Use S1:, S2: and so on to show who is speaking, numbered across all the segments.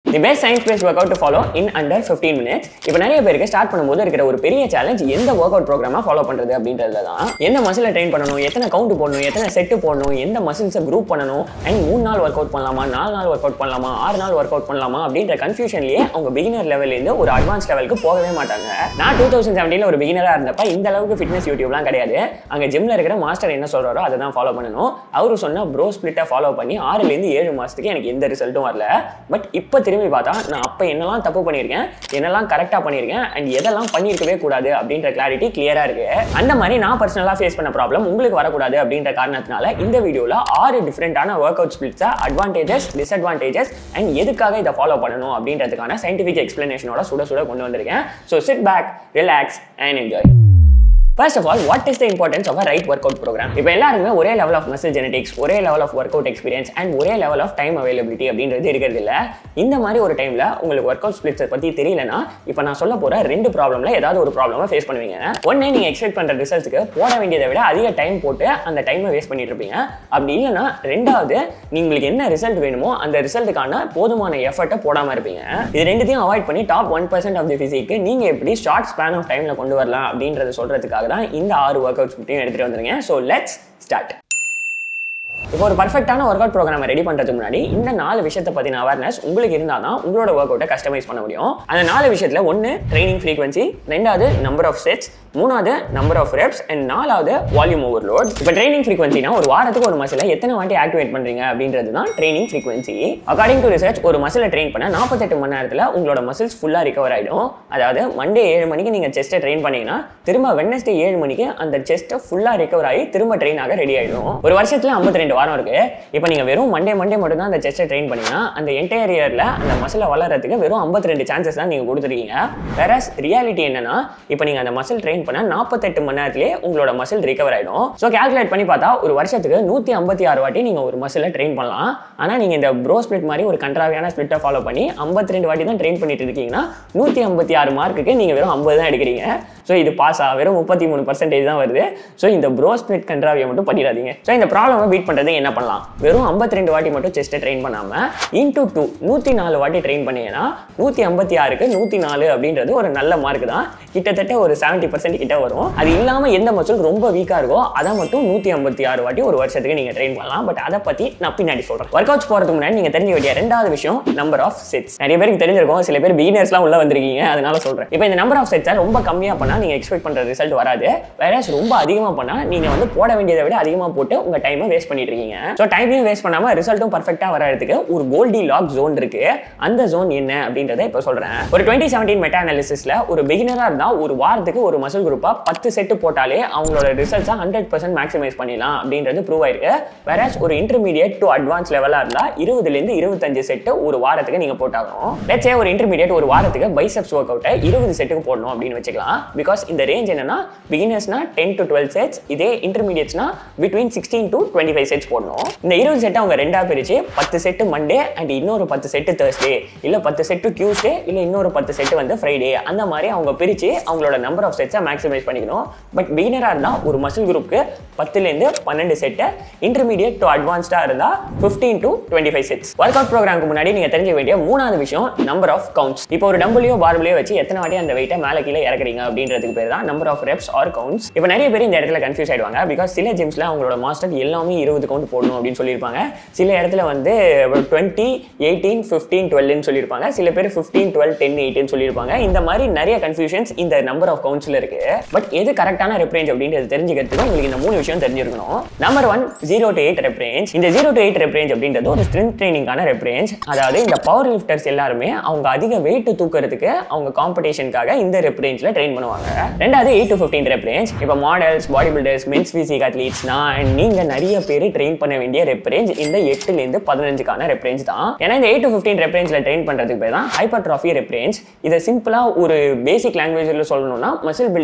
S1: the best science based work out follow in under fifteen minutes இப்போ நிறைய பேருக்கு start பண்ணும்போது இருக்கிற ஒரு பெரிய சேலஞ்ச் எந்த ஒர்க் அவுட் ப்ரோக்ராமா ஃபாலோ பண்றது அப்படின்றதுல தான் எந்த மசிலை ட்ரெயின் பண்ணணும் எத்தனை கவுண்ட் போடணும் எத்தனை செட்டு போடணும் எந்த மசில்ஸை குரூப் பண்ணணும் அண்ட் மூணு நாள் ஒர்க் அவுட் பண்ணலாமா நாலு நாள் ஒர்க் அவுட் பண்ணலாமா ஆறு நாள் ஒர்க் அவுட் பண்ணலாமா அப்படின்ற கன்ஃபியூஷன்லேயே அவங்க பிகினர் லெவல்லேருந்து ஒரு அட்வான்ஸ் லெவலுக்கு போகவே மாட்டாங்க நான் டூ தௌசண்ட் செவன்டீனில் ஒரு பிகினராக இருந்தப்ப இந்த அளவுக்கு ஃபிட்னஸ் யூடியூப்லாம் கிடையாது அங்கே ஜிம்ல இருக்கிற மாஸ்டர் என்ன சொல்றாரோ அதை தான் ஃபாலோ பண்ணணும் அவரு சொன்ன ப்ரோ ஸ்பிளிட்டை ஃபாலோ பண்ணி ஆறுலேருந்து ஏழு மாதத்துக்கு எனக்கு எந்த ரிசல்ட்டும் வரல பட் இப்போ திரும்பி பார்த்தா நான் அப்போ என்னெல்லாம் தப்பு பண்ணியிருக்கேன் என்னெல்லாம் கரெக்டாக பண்ணியிருக்கேன் அண்ட் எதெல்லாம் பண்ணியிருக்கவே கூடாது அப்படின்ற கிளாரிட்டி கிளியராக இருக்கு அந்த மாதிரி நான் பர்சனலாக ஃபேஸ் பண்ண ப்ராப்ளம் உங்களுக்கு வரக்கூடாது அப்படின்ற காரணத்தினால இந்த வீடியோவில் ஆறு டிஃப்ரெண்டான ஒர்க் அவுட் ஸ்பிளிட்ஸை அட்வான்டேஜஸ் டிஸ்அட்வான்டேஜஸ் அண்ட் எதுக்காக இதை ஃபாலோ பண்ணணும் அப்படின்றதுக்கான சயின்டிஃபிக் எக்ஸ்பிளனேஷனோட சுட சுட கொண்டு வந்திருக்கேன் so sit back relax and enjoy first of all what is the importance of a right work out programme இப்போ எல்லாருமே ஒரே லெவல் ஆஃப் மசில் ஜெனடிக்ஸ் ஒரே level of work out experience and ஒரே லெவல் ஆஃப் டைம் அவைலபிலிட்டி அப்படின்றது இருக்கிறது இல்ல இந்த மாதிரி ஒரு டைமில் உங்களுக்கு ஒர்க் அவுட் ஸ்பிளிட்ஸை பற்றி தெரியலனா இப்போ நான் சொல்ல போகிற ரெண்டு ப்ராப்ளமில் ஏதாவது ஒரு ப்ராப்ளமை ஃபேஸ் பண்ணுவீங்க ஒன்னே நீங்கள் எக்ஸ்பெக்ட் பண்ணுற ரிசல்ட்ஸ்க்கு போட வேண்டியதை விட அதிக டைம் போட்டு அந்த டைமை வேஸ்ட் பண்ணிட்டு இருப்பீங்க அப்படி இல்லைனா ரெண்டாவது உங்களுக்கு என்ன ரிசல்ட் வேணுமோ அந்த ரிசல்ட்டுக்கான போதுமான எஃபர்ட்டை போடாமல் இருப்பீங்க இது ரெண்டுத்தையும் அவாய்ட் பண்ணி top one percent of the ஃபிசிக்கு நீங்கள் எப்படி ஷார்ட் ஸ்பேன் ஆஃப் டைமில் கொண்டு வரலாம் அப்படின்றத சொல்கிறதுக்காக தான் இந்த ஆறு ஒர்க் அவுட்ஸ் பற்றியும் எடுத்துகிட்டு வந்துருங்க ஸோ லெட்ஸ் ஸ்டார்ட் இப்போ ஒரு பர்ஃபெக்டான ஒர்க் அவுட் ப்ரோக்ராம் ரெடி பண்ணுறதுக்கு முன்னாடி இந்த நாலு விஷயத்தை பற்றின அவேர்னஸ் உங்களுக்கு இருந்தால் தான் உங்களோட ஒர்க் அவுட்டை கஸ்டமைஸ் பண்ண முடியும் அந்த நாலு விஷயத்தில் ஒன்று ட்ரைனிங் ஃப்ரீக்வன்சி ரெண்டாவது நம்பர் ஆஃப் செட்ஸ் மூணாவது நம்பர் ஆஃப் ரெப்ஸ் அண்ட் நாலாவது வால்யூம் ஓவர்லோட் இப்போ ட்ரைனிங் ஃப்ரீக்வன்சினா ஒரு வாரத்துக்கு ஒரு மசிலை எத்தனை வாட்டி ஆக்டிவேட் பண்ணுறீங்க அப்படின்றது தான் training frequency according to research ஒரு மசிலை ட்ரெயின் பண்ண நாற்பத்தெட்டு மணி நேரத்தில் உங்களோட மசில்ஸ் ஃபுல்லாக ரிகவர் ஆகிடும் அதாவது மண்டே ஏழு மணிக்கு நீங்கள் செஸ்ட்டை ட்ரெயின் பண்ணீங்கன்னா திரும்ப வெட்னஸ்டே ஏழு மணிக்கு அந்த செஸ்ட்டை ஃபுல்லாக ரிகவர் ஆகி திரும்ப ட்ரெயின் ஆக ரெடி ஆகிடும் ஒரு வருஷத்தில் ஐம்பத்தி ரெண்டு வாரம் இருக்கு இப்போ நீங்கள் வெறும் மண்டே மண்டே மட்டும் தான் அந்த செஸ்ட்டை ட்ரெயின் பண்ணீங்கன்னா அந்த என்டையர் இயரில் அந்த மசிலை வளர்றதுக்கு வெறும் ஐம்பத்தி ரெண்டு சான்சஸ் தான் நீங்கள் கொடுத்துருக்கீங்க வேற ரியாலிட்டி என்னன்னா இப்போ நீங்கள் அந்த மசில் ட்ரெயின் பண்ண நாற்பத்தெட்டு மணி நேரத்திலே உங்களோட மசில் ரிகவர் ஆகிடும் ஸோ கேல்குலேட் பண்ணி பார்த்தா ஒரு வருஷத்துக்கு நூற்றி ஐம்பத்தி ஆறு வாட்டி நீங்கள் ஒரு மசிலை ட்ரெயின் பண்ணலாம் ஆனால் நீங்கள் இந்த ப்ரோ ஸ்பிளிட் மாதிரி ஒரு கண்ட்ராவியான ஸ்பிளிட்டை ஃபாலோ பண்ணி ஐம்பத்தி ரெண்டு வாட்டி தான் ட்ரெயின் பண்ணிட்டு இருக்கீங்கன்னா நூற்றி ஐம்பத்தி ஆறு மார்க்குக்கு நீங்கள் வெறும் ஐம்பது தான் எடுக்கிறீங்க ஸோ இது பாஸ் ஆ வெறும் முப்பத்தி மூணு பர்சன்டேஜ் தான் வருது ஸோ இந்த ப்ரோ ஸ்பிளிட் கண்ட்ராவியை மட்டும் பண்ணிடாதீங்க ஸோ இந்த ப்ராப்ளமை பீட் பண்ணுறது என்ன பண்ணலாம் வெறும் ஐம்பத்தி ரெண்டு வாட்டி மட்டும் செஸ்ட்டை ட்ரெயின் பண்ணாமல் இன்டூ டூ நூற்றி நாலு வாட்டி ட்ரெயின் பண்ணீங்கன்னா நூற்றி ஐம்பத்தி ஆறுக்கு நூற்றி நாலு அப்படின்றது ஒரு நல்ல மார்க் தான் கிட்டத்தட்ட ஒரு செவன்ட்டி பர்சன்ட் கிட்ட வரும் அது இல்லாமல் எந்த மசில் ரொம்ப வீக்காக இருக்கோ அதை மட்டும் நூற்றி ஐம்பத்தி ஆறு வாட்டி ஒரு வருஷத்துக்கு நீங்கள் ட்ரெயின் பண்ணலாம் பட் அதை பற்றி நான் பின்னாடி சொல்கிறேன் ஒர்க் அவுட்ஸ் போகிறதுக்கு முன்னாடி நீங்கள் தெரிஞ்ச வேண்டிய ரெண்டாவது விஷயம் நம்பர் ஆஃப் செட்ஸ் நிறைய பேருக்கு தெரிஞ்சிருக்கும் சில பேர் பிகினர்ஸ்லாம் உள்ள வந்திருக்கீங்க அதனால சொல்கிறேன் இப்போ இந்த நம்பர் ஆஃப் செட்ஸை ரொம்ப கம்மியாக பண்ணால் நீங்கள் எக்ஸ்பெக்ட் பண்ணுற ரிசல்ட் வராது வேற ரொம்ப அதிகமாக பண்ணால் நீங்கள் வந்து போட வேண்டியதை விட அதிகமாக போட்டு உங்கள் டைமை வேஸ்ட் பண்ணிட்டு இருக்கீங்க ஸோ டைமையும் வேஸ்ட் பண்ணாமல் ரிசல்ட்டும் பர்ஃபெக்டாக வரதுக்கு ஒரு கோல்டி லாக் ஜோன் இருக்கு அந்த ஜோன் என்ன அப்படின்றத இப்போ சொல்கிறேன் ஒரு டுவெண்ட்டி செவன்டீன் மெட்டா அனாலிசிஸில் ஒரு பிகினராக இருந்தால் ஒரு வாரத்துக்கு ஒரு மசில் குரூப்பாக பத்து செட்டு போட்டாலே அவங்களோட ரிசல்ட்ஸை ஹண்ட்ரட் பர்சன்ட் மேக்ஸிமைஸ் பண்ணிடலாம் அப்படின்றது ப்ரூவ் ஆயிருக்கு வேற ஒரு இன்டர்மீடியட் டு அட்வான்ஸ் லெவலாக இருந்தால் இருபதுலேருந்து இருபத்தஞ்சு செட்டு ஒரு வாரத்துக்கு நீங்கள் போட்டாகணும் லெட்ஸே ஒரு இன்டர்மீடியட் ஒரு வாரத்துக்கு பைசப்ஸ் ஒர்க் அவுட்டை இருபது செட்டுக்கு போடணும் அப்படின்னு வச்சுக்கலாம் பிகாஸ் இந்த ரேஞ்ச் என்னன்னா பிகினர்ஸ்னா டென் டு டுவெல் செட்ஸ் இதே இன்டர்மீடியட்ஸ்னா between sixteen to twenty five sets போடணும் இந்த இருபது செட்டை அவங்க ரெண்டாக பிரிச்சு பத்து செட்டு மண்டே அண்ட் இன்னொரு பத்து செட்டு தேர்ஸ்டே இல்லை பத்து செட்டு டியூஸ்டே இல்லை இன்னொரு பத்து செட்டு வந்து ஃப்ரைடே அந்த மாதிரி அவங்க பிரித்து அவங்களோட நம்பர் ஆஃப் செட்ஸை மேக்ஸிமைஸ் பண்ணிக்கணும் பட் பிகினராக இருந்தால் ஒரு மசில் குரூப்க்கு பத்துலேருந்து பன்னெண்டு செட்டு இன்டர்மீடியட் டு அட்வான்ஸ்டாக இருந்தால் fifteen to twenty five sets work out ப்ரோக்ராமுக்கு முன்னாடி நீங்கள் தெரிஞ்ச வேண்டிய மூணாவது விஷயம் நம்பர் ஆஃப் கவுண்ட்ஸ் இப்போ ஒரு டம்பிளையோ பார்பிளையோ வச்சு எத்தனை வாட்டி அந்த வெயிட்டை மேலே கீழே இறக்குறீங்க அப்படின்றதுக்கு பேர் தான் number of reps or counts இப்போ நிறைய பேர் இந்த இடத்துல கன்ஃபியூஸ் ஆயிடுவாங்க பிகாஸ் சில ஜிம்ஸ்ல அவங்களோட மாஸ்டர் எல்லாமே இருபது கவுண்ட் போடணும் அப்படின்னு சொல்லியிருப்பாங்க சில இடத்துல வந்து டுவெண்ட்டி எயிட்டீன் ஃபிஃப்டீன் டுவெல்னு சொல்லியிருப்பாங்க சில பேர் ஃபிஃப்டீன் டுவெல் டென் எயிட்டின்னு சொல்லியிருப்பாங்க இந்த மாதிரி நிறைய கன்ஃபியூஷன்ஸ் இந்த நம்பர் ஆஃப் கவுண்ட்ஸ்ல இருக்கு பட் எது கரெக்டான ரெப் ரேஞ்ச் அப்படின்றது தெரிஞ்சுக்கிறதுக்கு உங்களுக்கு இந்த மூணு விஷயம் தெரிஞ்சிருக்கணும் number one zero to eight rep range இந்த zero to eight rep range அப்படின்றது ஒரு ஸ்ட்ரென்த் ட்ரைனிங்கான ரெப் ரேஞ்ச் அதாவது இந்த பவர் லிஃப்டர்ஸ் எல்லாருமே அவங்க அதிக வெயிட் தூக்குறதுக்கு அவங்க காம்படிஷனுக்காக இந்த ரெப் ரேஞ்சில் ட்ரெயின் பண்ணுவாங்க ரெண்டாவது eight to fifteen rep range இப்போ models bodybuilders men's physique அத்லீட்ஸ்னா நீங்கள் நிறைய பேர் ட்ரெயின் பண்ண வேண்டிய ரெப் ரேஞ்ச் இந்த எட்டுலேருந்து பதினஞ்சுக்கான ரெப் ரேஞ்ச் தான் ஏன்னா இந்த எயிட் டு ஃபிஃப்டீன் ரெப் ரேஞ்சில் ட்ரெயின் பண்ணுறதுக்கு பேர் தான் ஹைப்பர் ட்ராஃபி ரெப் ரேஞ்ச் இதை சிம்பிளாக ஒரு பேசிக் லாங்குவேஜில் சொல்லணும்னா மசில் பில்டிங்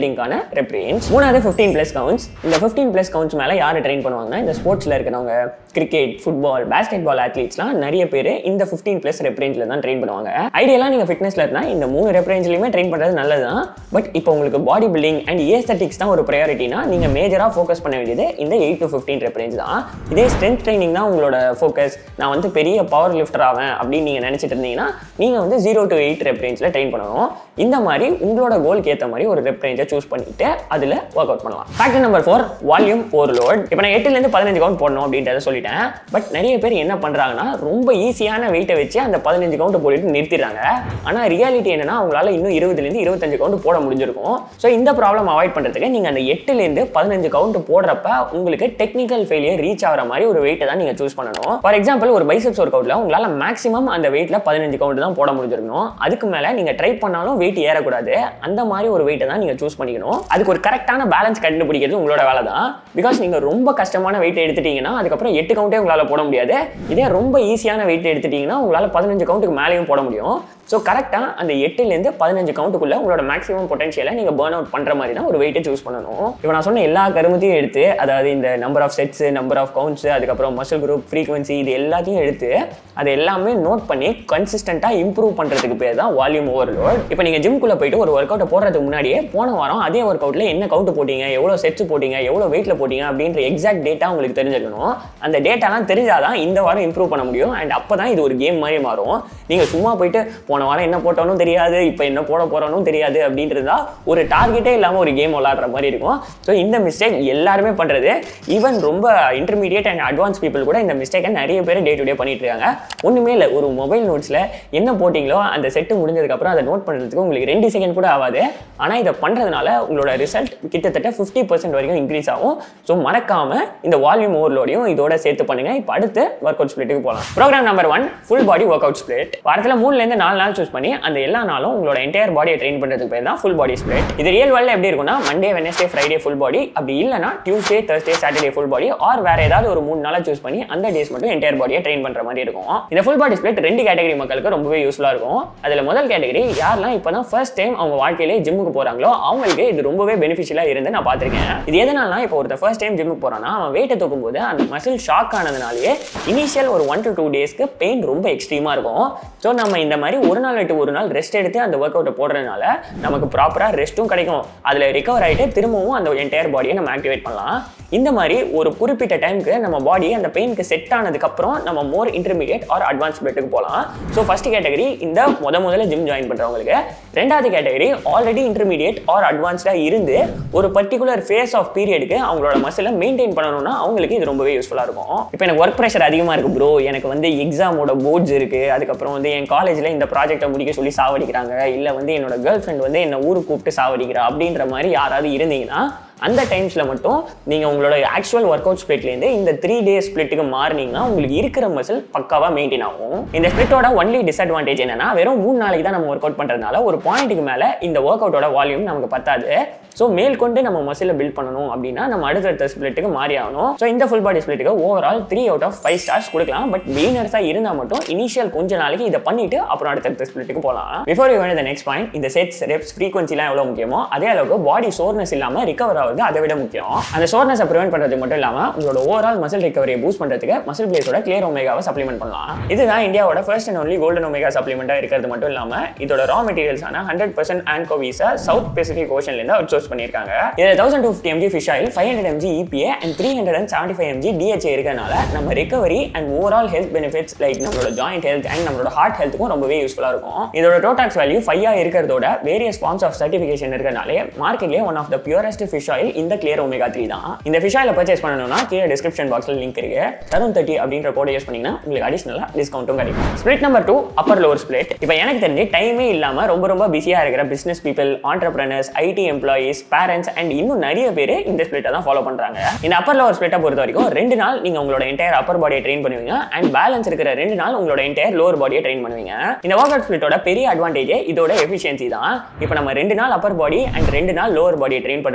S1: பில்டிங்கான ரெப் ரேஞ்ச் மூணாவது ஃபிஃப்டீன் ப்ளஸ் கவுண்ட்ஸ் இந்த ஃபிஃப்டீன் ப்ளஸ் கவுண்ட்ஸ் மேலே யார் ட்ரெயின் பண்ணுவாங்கன்னா இந்த ஸ்போர்ட்ஸில் இருக்கிறவங்க கிரிக்கெட் ஃபுட்பால் பேஸ்கெட் பால் அத்லீட்ஸ்லாம் நிறைய பேர் இந்த ஃபிஃப்டீன் ப்ளஸ் ரெப் ரேஞ்சில் தான் ட்ரெயின் பண்ணுவாங்க ஐடியெல்லாம் நீங்கள் ஃபிட்னஸில் இருந்தால் இந்த மூணு ரெப் ரேஞ்சிலையுமே ட்ரெயின் பண்ணுறது நல்லது தான் பட் இப்போ உங்களுக்கு பாடி பில்டிங் அண்ட் ஏஸ்தட்டிக்ஸ் தான் ஒரு ப்ரையாரிட்டினா நீங்கள் மேஜராக ஃபோக்கஸ் பண்ண வேண்டியது இந்த eight to fifteen rep range தான் இதே ஸ்ட்ரென்த் ட்ரைனிங் தான் உங்களோட ஃபோக்கஸ் நான் வந்து பெரிய பவர் லிஃப்டர் ஆவேன் அப்படின்னு நீங்கள் நினச்சிட்டு இருந்தீங்கன்னா நீங்கள் வந்து ஜீரோ டு எயிட் ரெப் ரேஞ்சில் ட்ரெயின் பண்ணணும் இந்த மாதிரி உங்களோட கோலுக்கு ஏற்ற மாதிரி ஒரு ரெப் ரேஞ்சை சூஸ் பண்ணிட்டு அதில் ஒர்க் அவுட் பண்ணலாம் factor number four volume overload இப்போ நான் எட்டுலேருந்து பதினஞ்சு கவுண்ட் போடணும் அப்படின்றத சொல்லிட்டேன் பட் நிறைய பேர் என்ன பண்ணுறாங்கன்னா ரொம்ப ஈஸியான வெயிட்டை வச்சு அந்த பதினஞ்சு கவுண்ட் போட்டுட்டு நிறுத்திடுறாங்க ஆனால் ரியாலிட்டி என்னன்னா அவங்களால இன்னும் இருபதுலேருந்து இருபத்தஞ்சு கவுண்ட் போட முடிஞ்சிருக்கும் ஸோ இந்த ப்ராப்ளம் அவாய்ட் பண்ணுறதுக்கு நீங்கள் அந்த எட்டுலேருந்து பதினஞ்சு கவுண்ட் போடுறப்ப உங்களுக்கு டெக்னிக்கல் ஃபெயிலியர் ரீச் ஆகிற மாதிரி ஒரு வெயிட்டை தான் நீங்கள் சூஸ் பண்ணணும் ஃபார் எக்ஸாம்பிள் ஒரு பைசப்ஸ் ஒர்க் அவுட்டில் உங்களால் மேக்ஸிமம் அந்த வெயிட்டில் பதினஞ்சு கவுண்ட் தான் போட முடிஞ்சிருக்கணும் அதுக்கு மேலே நீங்கள் ட்ரை பண்ணாலும் வெயிட் ஏறக்கூடாது அந்த மாதிரி ஒரு வெயிட்டை தான் நீங்கள் சூஸ் பண்ணிக்கணும் அதுக்கு ஒரு கரெக்டான பேலன்ஸ் கண்டுபிடிக்கிறது உங்களோட வேலை தான் பிகாஸ் நீங்கள் ரொம்ப கஷ்டமான வெயிட் எடுத்துட்டீங்கன்னா அதுக்கப்புறம் எட்டு கவுண்டே உங்களால் போட முடியாது இதே ரொம்ப ஈஸியான வெயிட் எடுத்துட்டீங்கன்னா உங்களால் பதினஞ்சு கவுண்ட்டுக்கு மேலேயும் போட முடியும் ஸோ கரெக்டாக அந்த எட்டுலேருந்து பதினஞ்சு கவுண்ட்டுக்குள்ள உங்களோட மேக்ஸிமம் பொட்டன்ஷியலை நீங்கள் பேர்ன் அவுட் பண்ணுற மாதிரி தான் ஒரு வெயிட்டை சூஸ் பண்ணணும் இப்போ நான் சொன்ன எல்லா கருமத்தையும் எடுத்து அதாவது இந்த number of sets number of counts அதுக்கப்புறம் மசில் குரூப் ஃப்ரீக்வன்சி இது எல்லாத்தையும் எடுத்து அதை எல்லாமே நோட் பண்ணி கன்சிஸ்டண்ட்டாக இம்ப்ரூவ் பண்ணுறதுக்கு பேர் தான் வால்யூம் ஓவர்லோட் இப்போ நீங்கள் ஜிம்குள்ளே போயிட்டு ஒரு ஒர்க் அவுட்டை போடுறதுக்கு முன்னாடியே போன வாரம் அதே ஒர்க் அவுட்டில் என்ன கவுண்ட் போட்டீங்க எவ்வளோ செட்ஸ் போட்டீங்க எவ்வளோ வெயிட்டில் போட்டீங்க அப்படின்ற எக்ஸாக்ட் டேட்டா உங்களுக்கு தெரிஞ்சிருக்கணும் அந்த டேட்டாலாம் தெரிஞ்சாதான் இந்த வாரம் இம்ப்ரூவ் பண்ண முடியும் அண்ட் அப்போ தான் இது ஒரு கேம் மாதிரி மாறும் நீங்கள் சும்மா போயிட்டு போன வாரம் என்ன போட்டோனும் தெரியாது இப்போ என்ன போட போகிறோனும் தெரியாது அப்படின்றதா ஒரு டார்கெட்டே இல்லாமல் ஒரு கேம் விளாடுற மாதிரி இருக்கும் ஸோ இந்த மிஸ்டேக் எல்லாருமே பண்ணுறது ஈவன் ரொம்ப இன்டர்மீடியட் அண்ட் அட்வான்ஸ் பீப்புள் கூட இந்த மிஸ்டேக்கை நிறைய பேர் டே டு டே பண்ணிட்டு இருக்காங்க ஒன்றுமே இல்லை ஒரு மொபைல் நோட்ஸில் என்ன போட்டிங்களோ அந்த செட்டு முடிஞ்சதுக்கப்புறம் அதை நோட் பண்ணுறதுக்கு உங்களுக்கு ரெண்டு செகண்ட் கூட ஆகாது ஆனால் இதை பண்ணுறதுனால உங்களோட ரிசல்ட் கிட்டத்தட்ட ஃபிஃப்டி பர்சன்ட் வரைக்கும் இன்க்ரீஸ் ஆகும் ஸோ மறக்காமல் இந்த வால்யூம் ஓவர்லோடையும் இதோட சேர்த்து பண்ணுங்க இப்போ அடுத்து ஒர்க் அவுட் ஸ்பிளிட்டுக்கு போகலாம் programme number one full body work out split வாரத்தில் மூணுலேருந்து நாலு நாள் சூஸ் பண்ணி அந்த எல்லா நாளும் உங்களோட என்டையர் பாடியை ட்ரெயின் பண்ணுறதுக்கு பேர் தான் ஃபுல் பாடி ஸ்பிளிட் இது ரியல் வேர்ல்டில் எப்படி இருக்கும்னா Monday Wednesday Friday full body அப்படி இல்லைனா Tuesday Thursday Saturday full body or வேற ஏதாவது ஒரு மூணு நாளாக சூஸ் பண்ணி அந்த டேஸ் மட்டும் என்டையர் பாடியை ட்ரெயின் பண்ணுற மாதிரி இருக்கும் இந்த ஃபுல் பாடி ஸ்பிளிட் ரெண்டு கேட்டகரி மக்களுக்கு ரொம்பவே யூஸ்ஃபுல்லாக இருக்கும் அதில் முதல் கேட்டகரி யாரெல்லாம் இப்போ தான் ஃபர்ஸ்ட் டைம் அவங்க வாழ்க்கையிலே ஜிம்முக்கு போகிறாங்களோ அவங்களுக்கு இது ரொம்பவே பெனிஃபிஷியலாக இருந்து நான் பார்த்துருக்கேன் இது எதனாலனா இப்போ ஒருத்தர் ஃபர்ஸ்ட் டைம் ஜிம்முக்கு போகிறான்னா அவன் வெயிட்டை தூக்கும் போது அந்த மசில் ஷாக் ஆனதுனாலேயே இனிஷியல் ஒரு ஒன் டு டூ டேஸ்க்கு பெயின் ரொம்ப எக்ஸ்ட்ரீமாக இருக்கும் ஸோ நம்ம இந்த மாதிரி ஒரு நாள் விட்டு ஒரு நாள் ரெஸ்ட் எடுத்து அந்த ஒர்க் அவுட்டை போடுறதுனால நமக்கு ப்ராப்பராக ரெஸ்ட்டும் கிடைக்கும் அதில் ரிகவர் ஆகிட்டு திரும்பவும் அந்த என்டையர் பாடியை நம்ம ஆக்டிவேட் பண்ணலாம் இந்த மாதிரி ஒரு குறிப்பிட்ட டைமுக்கு நம்ம பாடி அந்த பெயினுக்கு செட் ஆனதுக்கப்புறம் நம்ம மோர் இன்டர்மீடியட் ஆர் அட்வான்ஸ் பிளட்டுக்கு போகலாம் ஸோ ஃபர்ஸ்ட் கேட்டகரி இந்த முத முதல்ல ஜிம் ஜாயின் பண்ணுறவங்களுக்கு ரெண்டாவது கேட்டகரி ஆல்ரெடி இன்டர்மீடியட் ஆர் அட்வான்ஸ்டாக இருந்து ஒரு பர்டிகுலர் ஃபேஸ் ஆஃப் பீரியடுக்கு அவங்களோட மசிலை மெயின்டைன் பண்ணணும்னா அவங்களுக்கு இது ரொம்பவே யூஸ்ஃபுல்லாக இருக்கும் இப்போ எனக்கு ஒர்க் ப்ரெஷர் அதிகமாக இருக்குது ப்ரோ எனக்கு வந்து எக்ஸாமோட போர்ட்ஸ் இருக்குது அதுக்கப்புறம் வந்து என் காலேஜில் இந்த ப்ராஜெக்ட்டை முடிக்க சொல்லி சாவடிக்கிறாங்க இல்லை வந்து என்னோட கேர்ள் ஃப்ரெண்ட் வந்து என்னை ஊருக்கு கூப்பிட்டு சாவடிக்கிறா அப்படின்ற மாதிரி யாராவது இருந்தீங்கன்னா அந்த டைம்ஸில் மட்டும் நீங்கள் உங்களோட ஆக்சுவல் ஒர்க் அவுட் ஸ்பிளிட்லேருந்து இந்த த்ரீ டேஸ் ஸ்பிளிட்டுக்கு மாறினீங்கன்னா உங்களுக்கு இருக்கிற மசில் பக்காவாக மெயின்டைன் ஆகும் இந்த ஸ்பிளிட்டோட ஒன்லி டிஸ்அட்வான்டேஜ் என்னன்னா வெறும் மூணு நாளைக்கு தான் நம்ம ஒர்க் அவுட் பண்ணுறதுனால ஒரு பாயிண்ட்டுக்கு மேலே இந்த ஒர்க் அவுட்டோட வால்யூம் நமக்கு பத்தாது ஸோ மேற்கொண்டு நம்ம மசிலை பில்ட் பண்ணணும் அப்படின்னா நம்ம அடுத்தடுத்த ஸ்பிளிட்டுக்கு மாறி ஆகணும் ஸோ இந்த ஃபுல் பாடி ஸ்பிளிட்டுக்கு overall three out of five stars கொடுக்கலாம் பட் பிகினர்ஸாக இருந்தால் மட்டும் இனிஷியல் கொஞ்ச நாளைக்கு இதை பண்ணிட்டு அப்புறம் அடுத்தடுத்த ஸ்பிளிட்டுக்கு போகலாம் பிஃபோர் யூ வேணும் நெக்ஸ்ட் பாயிண்ட் இந்த செட்ஸ் ரெப்ஸ் ஃப்ரீக்வன்சிலாம் எவ்வளோ முக்கியமோ அதே அளவுக்கு பாடி சோர்னஸ் இல்லாமல் ரிகவர் ஆகுது அதை விட முக்கியம் அந்த சோர்னஸை ப்ரிவென்ட் பண்ணுறது மட்டும் இல்லாமல் உங்களோட ஓவரால் மசில் ரிகவரியை பூஸ்ட் பண்ணுறதுக்கு மசில் பிளேஸோட கிளியர் ஒமேகாவை சப்ளிமெண்ட் பண்ணலாம் இதுதான் இந்தியாவோட first and only golden omega சப்ளிமெண்ட்டாக இருக்கிறது மட்டும் இல்லாமல் இதோட ரா மெட்டீரியல்ஸான ஹண்ட்ரட் பர்சன்ட் ஆன்கோவிஸை சவுத் பெசிபிக் ஓஷன்லேருந்து அவுட் சோர்ஸ் பண்ணியிருக்காங்க இதில் thousand two fifty MG fish oil five hundred MG EPA and three hundred and seventy five MG DHA இருக்கனால நம்ம recovery and overall health benefits like நம்மளோட joint health and நம்மளோட heart ஹெல்த்துக்கும் ரொம்பவே யூஸ்ஃபுல்லாக இருக்கும் இதோட டோட்டாக்ஸ் வேல்யூ ஃபைவ் இருக்கிறதோட வேரியஸ் ஃபார்ம்ஸ் ஆஃப் சர்டிஃபிகேஷன் இருக்கனாலே மார்க்கெட்லேயே one of the purest fish oil இந்த கிளியர் ஒமேகா த்ரீ தான் இந்த ஃபிஷ் ஆயில் பர்ச்சேஸ் பண்ணணும்னா கீழே டிஸ்கிரிப்ஷன் பாக்ஸில் லிங்க் இருக்கு தருண் தேர்ட்டி அப்படின்ற கோட் யூஸ் பண்ணீங்கன்னா உங்களுக்கு அடிஷனலாக டிஸ்கவுண்ட்டும் கிடைக்கும் split number two upper lower split இப்போ எனக்கு தெரிஞ்சு டைமே இல்லாமல் ரொம்ப ரொம்ப பிஸியாக இருக்கிற business people entrepreneurs IT employees parents and இன்னும் நிறைய பேர் இந்த ஸ்பிளிட்டை தான் ஃபாலோ பண்ணுறாங்க இந்த அப்பர் லோவர் ஸ்பிளிட்டை பொறுத்த வரைக்கும் ரெண்டு நாள் நீங்கள் உங்களோட என்டையர் அப்பர் பாடியை ட்ரெயின் பண்ணுவீங்க அண்ட் பேலன்ஸ் இருக்கிற ரெண்டு நாள் உங்களோட என்டையர் லோவர் பாடியை ட்ரெயின் பண்ணுவீங்க இந்த ஒர்க் அவுட் ஸ்பிளிட்டோட பெரிய அட்வான்டேஜ் இதோட எஃபிஷியன்சி தான் இப்போ நம்ம ரெண்டு நாள் அப்பர் பாடி அண்ட் ரெண்டு நாள் லோவர் பாடியை ட்ரெயின் பண்ணுறதுனால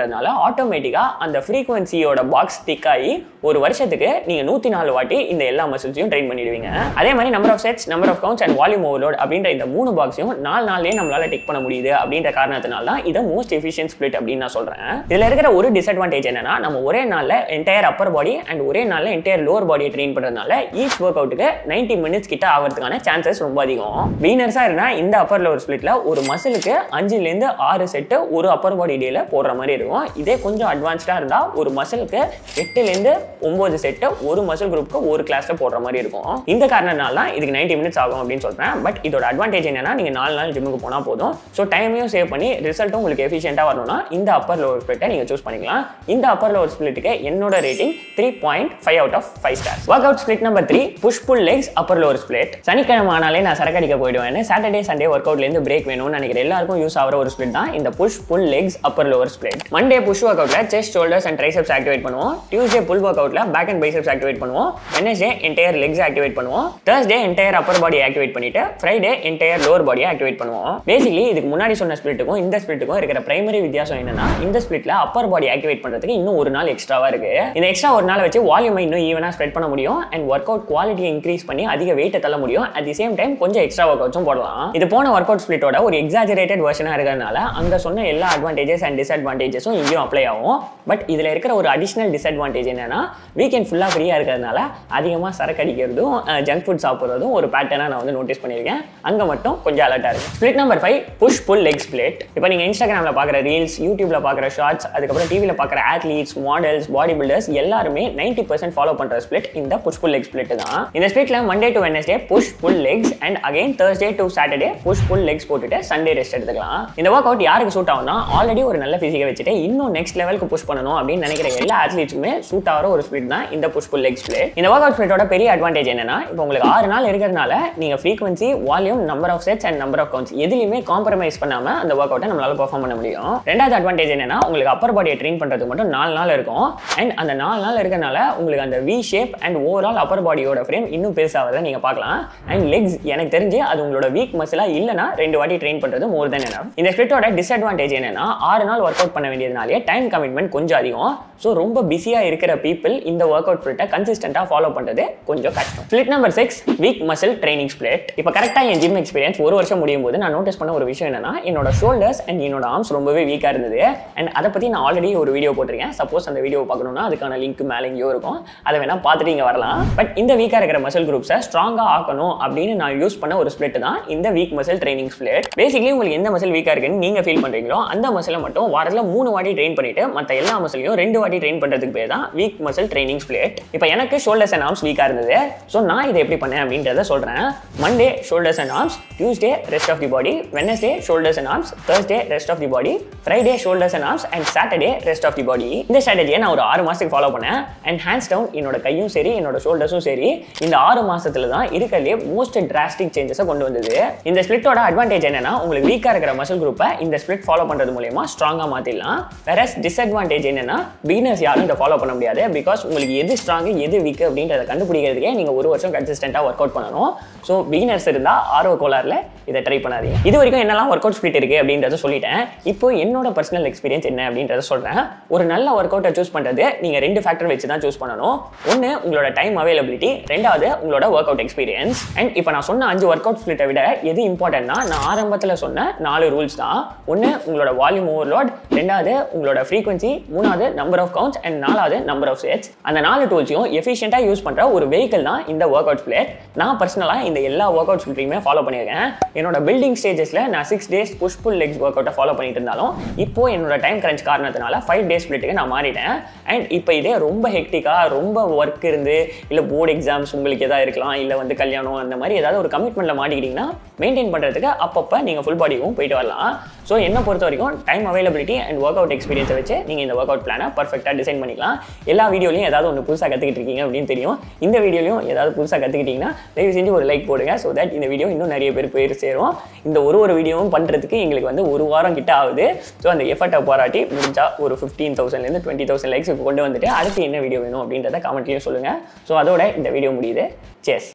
S1: ஆட்டோமேட்டிக்காக அந்த ஃப்ரீக்வன்சியோட பாக்ஸ் டிக் ஆகி ஒரு வருஷத்துக்கு நீங்கள் நூற்றி நாலு வாட்டி இந்த எல்லா மசில்ஸையும் ட்ரெயின் பண்ணிடுவீங்க அதே மாதிரி number of sets number of counts and volume overload அப்படின்ற இந்த மூணு பாக்ஸையும் நாலு நாள்லேயே நம்மளால டிக் பண்ண முடியுது அப்படின்ற காரணத்தினால தான் இதை மோஸ்ட் எஃபிஷியன்ட் ஸ்பிளிட் அப்படின்னு நான் சொல்கிறேன் இதில் இருக்கிற ஒரு டிஸ்அட்வான்டேஜ் என்னன்னா நம்ம ஒரே நாளில் என்டையர் அப்பர் பாடி அண்ட் ஒரே நாளில் என்டையர் லோவர் பாடியை ட்ரெயின் பண்ணுறதுனால ஈச் ஒர்க் அவுட்டுக்கு நைன்டி மினிட்ஸ் கிட்ட ஆகிறதுக்கான சான்சஸ் ரொம்ப அதிகம் வீனர்ஸாக இருந்தால் இந்த அப்பர் லோவர் ஸ்பிளிட்ல ஒரு மசிலுக்கு அஞ்சுலேருந்து ஆறு செட்டு ஒரு அப்பர் பாடி டேல போடுற மாதிரி இருக்கும் இதே கொஞ்சம் அட்வான்ஸ்டாக இருந்தால் ஒரு மசிலுக்கு எட்டுலேருந்து ஒம்பது செட்டு ஒரு மசில் குரூப்புக்கு ஒரு கிளாஸில் போடுற மாதிரி இருக்கும் இந்த காரணத்தினால தான் இதுக்கு நைன்டி மினிட்ஸ் ஆகும் அப்படின்னு சொல்கிறேன் பட் இதோட அட்வான்டேஜ் என்னன்னா நீங்கள் நாலு நாள் ஜிம்முக்கு போனால் போதும் ஸோ டைமையும் சேவ் பண்ணி ரிசல்ட்டும் உங்களுக்கு எஃபிஷியண்டாக வரணும்னா இந்த அப்பர் லோவர் ஸ்பிளிட்டை நீங்கள் சூஸ் பண்ணிக்கலாம் இந்த அப்பர் லோவர் ஸ்பிளிட்டுக்கு என்னோட rating three point five out of five stars work out split number three push pull legs upper lower split சனிக்கிழமை ஆனாலே நான் சரக்கடிக்க போயிடுவேன் சாட்டர்டே சண்டே ஒர்க் அவுட்லேருந்து பிரேக் வேணும்னு நினைக்கிற எல்லாருக்கும் யூஸ் ஆகிற ஒரு ஸ்பிளிட் தான் இந்த push pull legs upper lower split Monday push work அவுட்ல chest shoulders and triceps activate பண்ணுவோம் டியூஸ்டே புல் ஒர்க் அவுட்ல பேக் அண்ட் பைசெப்ஸ் ஆக்டிவேட் பண்ணுவோம் வெனஸ்டே என்டையர் லெக்ஸ் ஆக்டிவேட் பண்ணுவோம் Thursday entire upper body activate பண்ணிட்டு Friday entire lower பாடியை activate பண்ணுவோம் basically இதுக்கு முன்னாடி சொன்ன ஸ்பிளிட்டுக்கும் இந்த ஸ்பிளிட்டுக்கும் இருக்கிற பிரைமரி வித்தியாசம் என்னன்னா இந்த ஸ்பிளிட்ல அப்பர் பாடி ஆக்டிவேட் பண்றதுக்கு இன்னும் ஒரு நாள் எக்ஸ்ட்ராவா இருக்கு இந்த எக்ஸ்ட்ரா ஒரு நாள் வச்சு வால்யூமை இன்னும் ஈவனா ஸ்ப்ரெட் பண்ண முடியும் அண்ட் ஒர்க் அவுட் குவாலிட்டியை இன்க்ரீஸ் பண்ணி அதிக வெயிட்டை தள்ள முடியும் அட் தி சேம் டைம் கொஞ்சம் எக்ஸ்ட்ரா ஒர்க் அவுட்ஸும் போடலாம் இது போன ஒர்க் அவுட் ஸ்பிளிட்டோட ஒரு எக்ஸாஜரேட்டட் வெர்ஷனாக இருக்கிறதுனால அங்கே சொன்ன எல்லா அட்வான்டேஜஸ் அண்ட் டிஸ்அட்வான்டேஜஸும் இங்கேயும் அப்ளை ஆகும் பட் இதில் இருக்கிற ஒரு அடிஷனல் டிஸ்அட்வான்டேஜ் என்னன்னா வீக்கெண்ட் ஃபுல்லாக ஃப்ரீயாக இருக்கிறதுனால அதிகமாக சரக்கு அடிக்கிறதும் ஜங்க் ஃபுட் சாப்பிட்றதும் ஒரு பேட்டர்னாக நான் வந்து நோட்டீஸ் பண்ணியிருக்கேன் அங்கே மட்டும் கொஞ்சம் அலர்ட்டாக இருக்கு split number five push pull leg split இப்போ நீங்கள் இன்ஸ்டாகிராமில் பார்க்குற ரீல்ஸ் யூடியூப்ல பார்க்குற ஷார்ட்ஸ் அதுக்கப்புறம் டிவியில் பார்க்குற ஆத்லீட்ஸ் மாடல்ஸ் பாடி பில்டர்ஸ் எல்லாருமே நைன்டி பர்சன்ட் ஃபாலோ பண்ணுற ஸ்பிளிட் இந்த புஷ் புல் லெக் ஸ்பிளிட் தான் இந்த ஸ்பிளிட்ல Monday to Wednesday push pull legs and again Thursday to Saturday push pull legs போட்டுட்டு சண்டே ரெஸ்ட் எடுத்துக்கலாம் இந்த ஒர்க் அவுட் யாருக்கு சூட் ஆகும்னா ஆல்ரெடி ஒரு நல்ல ஃபிசிக்கை வச்சுட்டு இன்னும் நெக்ஸ்ட் லெவலுக்கு புஷ் பண்ணணும் அப்படின்னு நினைக்கிற எல்லா ஆத்லீட்ஸுமே சூட் ஆகிற ஒரு ஸ்பிளிட் தான் இந்த புஷ் புல் லெக் ஸ்பிளிட் இந்த ஒர்க் அவுட் ஸ்பிளிட்டோட பெரிய அட்வான்டேஜ் என்னன்னா இப்போ உங்களுக்கு ஆறு நாள் இருக்கிறதுனால நீங்க frequency volume number of sets and number of counts எதுலையுமே காம்ப்ரமைஸ் பண்ணாம அந்த ஒர்க் அவுட்டை நம்மளால பெர்ஃபார்ம் பண்ண முடியும் ரெண்டாவது அட்வான்டேஜ் என்னன்னா உங்களுக்கு அப்பர் பாடியை ட்ரெயின் பண்றதுக்கு மட்டும் நாலு நாள் இருக்கும் அண்ட் அந்த நாலு நாள் இருக்கறனால உங்களுக்கு அந்த V shape and overall upper பாடியோட ஃப்ரேம் இன்னும் பெருசாகிறத நீங்க பார்க்கலாம் அண்ட் லெக்ஸ் எனக்கு தெரிஞ்சு அது உங்களோட வீக் மசிலா இல்லைனா ரெண்டு வாட்டி ட்ரெயின் பண்றது மோர் தென் என்ன இந்த ஸ்பிளிட்டோட டிஸ்அட்வான்டேஜ் என்னன்னா ஆறு நாள் ஒர்க் அவுட் பண்ண வேண்டியதுனாலே டைம் கமிட்மெண்ட் கொஞ்சம் அதிகம் ஸோ ரொம்ப பிஸியாக இருக்கிற பீப்புள் இந்த ஒர்க் அவுட் ஸ்பிளிட்டை கன்சிஸ்டண்டாக ஃபாலோ பண்ணுறது கொஞ்சம் கஷ்டம் split number six weak muscle training split இப்போ கரெக்டாக என் ஜிம் எக்ஸ்பீரியன்ஸ் ஒரு வருஷம் முடியும் போது நான் நோட்டீஸ் பண்ண ஒரு விஷயம் என்னன்னா என்னோட ஷோல்டர்ஸ் அண்ட் என்னோட ஆர்ம்ஸ் ரொம்பவே வீக்காக இருந்தது அண்ட் அதை பற்றி நான் ஆல்ரெடி ஒரு வீடியோ போட்டிருக்கேன் சப்போஸ் அந்த வீடியோ பார்க்கணும்னா அதுக்கான லிங்க் மேலே எங்கேயோ இருக்கும் அதை வேணா பார்த்துட்டு இங்கே வரலாம் பட் இந்த வீக்காக இருக்கிற மசில் குரூப்ஸை ஸ்ட்ராங்காக ஆக்கணும் அப்படின்னு நான் யூஸ் பண்ண ஒரு ஸ்பிளிட் தான் இந்த weak muscle training split basically உங்களுக்கு எந்த மசில் வீக்காக இருக்குன்னு நீங்கள் ஃபீல் பண்ணுறீங்களோ அந்த மசிலை மட்டும் வாரத்தில் மூணு வாட்டி ட்ரெயின் பண்ணிட்டு மற்ற எல்லா மசிலையும் ரெண்டு வாட்டி ட்ரெயின் பண்ணுறதுக்கு பேர் தான் வீக் மசில் ட்ரைனிங் ஸ்பிளிட் இப்போ எனக்கு ஷோல்டர்ஸ் அண்ட் ஆர்ம்ஸ் வீக்காக இருந்தது ஸோ நான் இதை எப்படி பண்ணேன் அப்படின்றத சொல்கிறேன் Monday shoulders and arms Tuesday rest of the body Wednesday shoulders and arms Thursday rest of the body Friday shoulders and arms and Saturday rest of the body இந்த ஸ்ட்ராட்டஜியை நான் ஒரு ஆறு மாதத்துக்கு ஃபாலோ பண்ணேன் அண்ட் ஹேண்ட்ஸ் டவுன் என்னோட கையும் சரி என்னோட ஷோல்டர்ஸும் சரி இந்த ஆறு மாசத்துல தான் இருக்கிறதுலே மோஸ்ட் டிராஸ்டிக் சேஞ்சஸை கொண்டு வந்தது இந்த ஸ்பிளிட்டோட அட்வான்டேஜ் என்னன்னா உங்களுக்கு வீக்காக இருக்கிற மசில் குரூப்பை இந்த ஸ்பிளிட் ஃபாலோ பண்ணுறது மூலயமா ஸ்ட்ராங்காக மாற்றிடலாம் வேற டிஸ்அட்வான்டேஜ் என்னன்னா பிகினர்ஸ் யாரும் இதை ஃபாலோ பண்ண முடியாது பிகாஸ் உங்களுக்கு எது ஸ்ட்ராங் எது வீக் அப்படின்றத கண்டுபிடிக்கிறதுக்கே நீங்கள் ஒரு வருஷம் கன்சிஸ்டண்டாக ஒர்க் அவுட் பண்ணணும் ஸோ பிகினர்ஸ் இருந்தால் ஆர்வ கோளாறுல இதை ட்ரை பண்ணாதீங்க இது வரைக்கும் என்னெல்லாம் ஒர்க் அவுட் ஸ்பிளிட் இருக்கு அப்படின்றத சொல்லிட்டேன் இப்போ என்னோட பர்சனல் எக்ஸ்பீரியன்ஸ் என்ன அப்படின்றத சொல்கிறேன் ஒரு நல்ல ஒர்க் அவுட்டை சூஸ் பண்ணுறது நீங்கள் ரெண்டு ஃபேக்டர் வச்சு தான் சூஸ் பண்ணணும் ஒன்று உங்களோட டைம் அவைலபிலிட்டி ரெண்டாவது உங்களோட ஒர்க் அவுட் எக்ஸ்பீரியன்ஸ் அண்ட் இப்போ நான் சொன்ன அஞ்சு ஒர்க் அவுட் ஸ்பிளிட்டை விட எது இம்பார்ட்டன்ட்னா நான் ஆரம்பத்தில் சொன்ன நாலு ரூல்ஸ் தான் ஒன்று உங்களோட வால்யூம் ஓவர்லோட் ரெண்டாவது உங்களோட ஃப்ரீக்வன்சி மூணாவது நம்பர் ஆஃப் கவுண்ட்ஸ் அண்ட் நாலாவது நம்பர் ஆஃப் செட்ஸ் அந்த நாலு டூல்ஸையும் எஃபிஷியண்டாக யூஸ் பண்ணுற ஒரு வெஹிக்கிள் தான் இந்த ஒர்க் அவுட் ஸ்பிளிட் நான் பர்சனலாக இந்த எல்லா ஒர்க் அவுட் ஸ்பிளிட்டையுமே ஃபாலோ பண்ணியிருக்கேன் என்னோட பில்டிங் ஸ்டேஜஸில் நான் six days push pull legs work அவுட்டை ஃபாலோ பண்ணிட்டு இருந்தாலும் இப்போ என்னோட டைம் கிரன்ச் காரணத்தினால ஃபைவ் டேஸ் ஸ்பிளிட்டுக்கு நான் மாறிட்டேன் அண்ட் இப்போ இதே ரொம்ப ஹெக்டிக்காக ரொம்ப ஒர்க் இருந்து இல்லை போர்டு எக்ஸாம்ஸ் உங்களுக்கு எதாவது இருக்கலாம் இல்லை வந்து கல்யாணம் அந்த மாதிரி ஏதாவது ஒரு கமிட்மெண்ட்டில் மாட்டிக்கிட்டிங்கன்னா மெயின்டைன் பண்ணுறதுக்கு அப்பப்போ நீங்கள் ஃபுல் பாடிக்கும் போயிட்டு வரலாம் ஸோ என்ன பொறுத்த வரைக்கும் time availability and work workout எக்ஸ்பீரியன்ஸை வச்சு நீங்கள் இந்த ஒர்க் அவுட் பிளானை பர்ஃபெக்டாக டிசைன் பண்ணிக்கலாம் எல்லா வீடியோலையும் ஏதாவது ஒன்று புதுசாக கற்றுக்கிட்டு இருக்கீங்க அப்படின்னு தெரியும் இந்த வீடியோலையும் ஏதாவது புதுசாக கற்றுக்கிட்டிங்கன்னா தயவு செஞ்சு ஒரு லைக் போடுங்க ஸோ தட் இந்த வீடியோ இன்னும் நிறைய பேர் போய் சேரும் இந்த ஒரு ஒரு வீடியோவும் பண்ணுறதுக்கு எங்களுக்கு வந்து ஒரு வாரம் கிட்ட ஆகுது ஸோ அந்த எஃபர்ட்டை போராட்டி முடிஞ்சா ஒரு ஃபிஃப்டீன் தௌசண்ட்லேருந்து டுவெண்ட்டி தௌசண்ட் லைக்ஸுக்கு கொண்டு வந்துட்டு அடுத்து என்ன வீடியோ வேணும் அப்படின்றத கமெண்ட்லையும் சொல்லுங்கள் ஸோ அதோட இந்த வீடியோ முடியுது சேஸ்